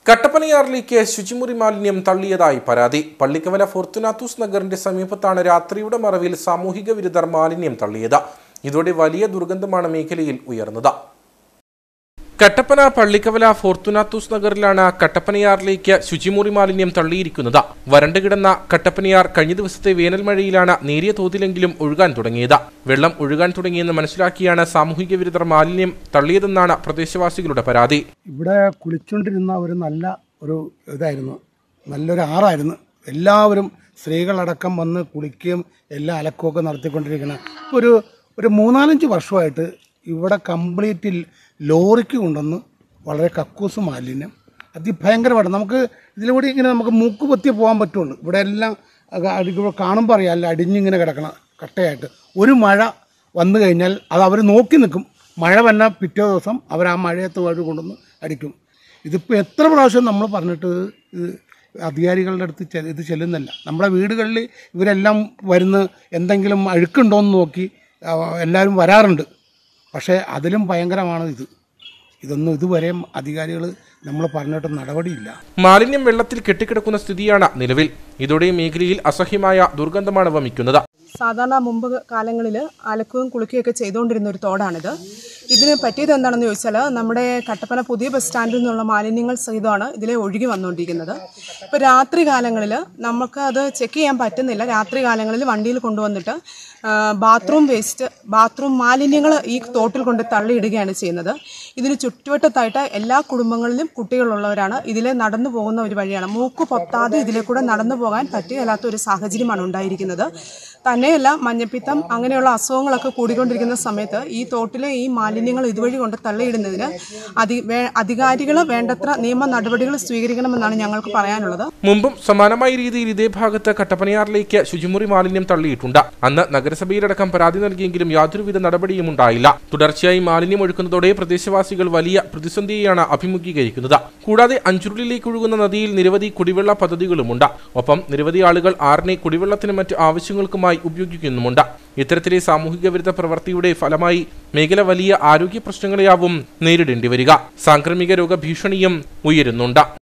കട്ടപ്പനയാറിലേക്ക് ശുചിമുറി മാലിന്യം തള്ളിയതായി പരാതി പള്ളിക്കവല ഫോർത്തുനാത്തൂസ് നഗറിന്റെ സമീപത്താണ് രാത്രിയുടെ മറവിൽ സാമൂഹിക വിരുദ്ധർ മാലിന്യം തള്ളിയത് ഇതോടെ വലിയ ദുർഗന്ധമാണ് മേഖലയിൽ ഉയർന്നത് കട്ടപ്പന പള്ളിക്കവല ഫോർത്തുനാത്തൂസ് നഗറിലാണ് കട്ടപ്പനയാറിലേക്ക് ശുചിമുറി മാലിന്യം തള്ളിയിരിക്കുന്നത് വരണ്ടു കിടന്ന കട്ടപ്പനയാർ കഴിഞ്ഞ ദിവസത്തെ വേനൽ മഴയിലാണ് നേരിയ തോതിലെങ്കിലും ഒഴുകാൻ തുടങ്ങിയത് വെള്ളം ഒഴുകാൻ തുടങ്ങിയെന്ന് മനസ്സിലാക്കിയാണ് സാമൂഹിക വിരുദ്ധർ മാലിന്യം തള്ളിയതെന്നാണ് പ്രദേശവാസികളുടെ പരാതി ഇവിടെ കുളിച്ചുകൊണ്ടിരുന്ന ഒരു നല്ല ഒരു ഇതായിരുന്നു നല്ലൊരു ആറായിരുന്നു എല്ലാവരും സ്ത്രീകളടക്കം വന്ന് കുളിക്കുകയും എല്ലാ അലക്കുമൊക്കെ നടത്തിക്കൊണ്ടിരിക്കണം ഇപ്പോൾ ഒരു ഒരു മൂന്നാലഞ്ച് വർഷമായിട്ട് ഇവിടെ കംപ്ലീറ്റ് ലോറിക്ക് കൊണ്ടുവന്ന് വളരെ കക്കൂസ് മാലിന്യം അതിഭയങ്കരമായിട്ട് നമുക്ക് ഇതിലൂടെ ഇങ്ങനെ നമുക്ക് മൂക്ക് പൊത്തി പോകാൻ പറ്റുള്ളൂ ഇവിടെ എല്ലാം അടി- കാണുമ്പോൾ അറിയാം അല്ല അടിഞ്ഞിങ്ങനെ കിടക്കണം കട്ടയായിട്ട് ഒരു മഴ വന്നു കഴിഞ്ഞാൽ അത് അവർ നോക്കി നിൽക്കും മഴ വന്ന പിറ്റേ ദിവസം അവർ ആ മഴയത്ത് വഴി കൊണ്ടുവന്ന് അടിക്കും ഇതിപ്പോൾ എത്ര പ്രാവശ്യം നമ്മൾ പറഞ്ഞിട്ട് ഇത് അധികാരികളുടെ അടുത്ത് ചെ- ഇത് ചെല്ലുന്നില്ല നമ്മളെ വീടുകളിൽ ഇവരെല്ലാം വരുന്ന എന്തെങ്കിലും അഴുക്കുണ്ടോ എന്ന് നോക്കി ആ, എല്ലാവരും വരാറുണ്ട് പക്ഷേ അതിലും ഭയങ്കരമാണ് ഇത് ഇതൊന്നും ഇതുവരെയും അധികാരികൾ നമ്മൾ പറഞ്ഞിട്ട് നടപടിയില്ല മാലിന്യം വെള്ളത്തിൽ കെട്ടിക്കിടക്കുന്ന സ്ഥിതിയാണ് നിലവിൽ ഇതോടെ മേഖലയിൽ അസഹ്യമായ ദുർഗന്ധമാണ് വമിക്കുന്നത് സാധാരണ മുമ്പ് കാലങ്ങളിൽ അലക്കുകയും കുളിക്കുകയൊക്കെ ചെയ്തുകൊണ്ടിരുന്ന ഒരു തോടാണിത് ഇതിന് പറ്റിയത് എന്താണെന്ന് ചോദിച്ചാൽ നമ്മുടെ കട്ടപ്പന പുതിയ ബസ് സ്റ്റാൻഡിൽ നിന്നുള്ള മാലിന്യങ്ങൾ സഹിതമാണ് ഇതിലെ ഒഴുകി വന്നുകൊണ്ടിരിക്കുന്നത് ഇപ്പോൾ രാത്രി കാലങ്ങളിൽ നമുക്ക് അത് ചെക്ക് ചെയ്യാൻ പറ്റുന്നില്ല രാത്രി കാലങ്ങളിൽ വണ്ടിയിൽ കൊണ്ടുവന്നിട്ട് ആ, ബാത്റൂം വേസ്റ്റ് ബാത്റൂം മാലിന്യങ്ങൾ ഈ തോട്ടിൽ കൊണ്ട് തള്ളിയിടുകയാണ് ചെയ്യുന്നത് ഇതിന് ചുറ്റുവട്ടത്തായിട്ട് എല്ലാ കുടുംബങ്ങളിലും കുട്ടികളുള്ളവരാണ് ഇതിലെ നടന്നു പോകുന്ന ഒരു വഴിയാണ് മൂക്ക് പൊത്താതെ ഇതിലെ കൂടെ നടന്നു പോകാൻ പറ്റുകയില്ലാത്ത ഒരു സാഹചര്യമാണ് ഉണ്ടായിരിക്കുന്നത് തന്നെയല്ല മഞ്ഞപ്പിത്തം അങ്ങനെയുള്ള അസുഖങ്ങളൊക്കെ കൂടിക്കൊണ്ടിരിക്കുന്ന സമയത്ത് ഈ തോട്ടിലെ ഈ മാലിന്യങ്ങൾ ഇതുവഴി കൊണ്ട് തള്ളിയിടുന്നതിന് അധി അധികാരികൾ വേണ്ടത്ര നിയമ നടപടികൾ സ്വീകരിക്കണമെന്നാണ് ഞങ്ങൾക്ക് പറയാനുള്ളത് മുമ്പും സമാനമായ രീതിയിൽ ഇതേ ഭാഗത്ത് കട്ടപ്പനയാറിലേക്ക് ശുചിമുറി മാലിന്യം തള്ളിയിട്ടുണ്ട് അന്ന് നഗരസഭയിലടക്കം പരാതി നൽകിയെങ്കിലും യാതൊരുവിധ നടപടിയും ഉണ്ടായില്ല തുടർച്ചയായി മാലിന്യം ഒഴുക്കുന്നതോടെ പ്രദേശവാസികൾ വലിയ പ്രതിസന്ധിയെയാണ് അഭിമുഖീകരിക്കുന്നത് കൂടാതെ അഞ്ചുരുളിലേക്ക് ഒഴുകുന്ന നദിയിൽ നിരവധി കുടിവെള്ള പദ്ധതികളുമുണ്ട് ഒപ്പം നിരവധി ആളുകൾ ആറിനെ കുടിവെള്ളത്തിന് മറ്റ് ആവശ്യങ്ങൾക്കുമായി ഉപയോഗിക്കുന്നുമുണ്ട് ഇത്തരത്തിലെ സാമൂഹിക വിരുദ്ധ പ്രവൃത്തിയുടെ ഫലമായി മേഖല വലിയ ആരോഗ്യ പ്രശ്നങ്ങളെയാവും നേരിടേണ്ടി വരിക സാംക്രമിക രോഗഭീഷണിയും ഉയരുന്നുണ്ട്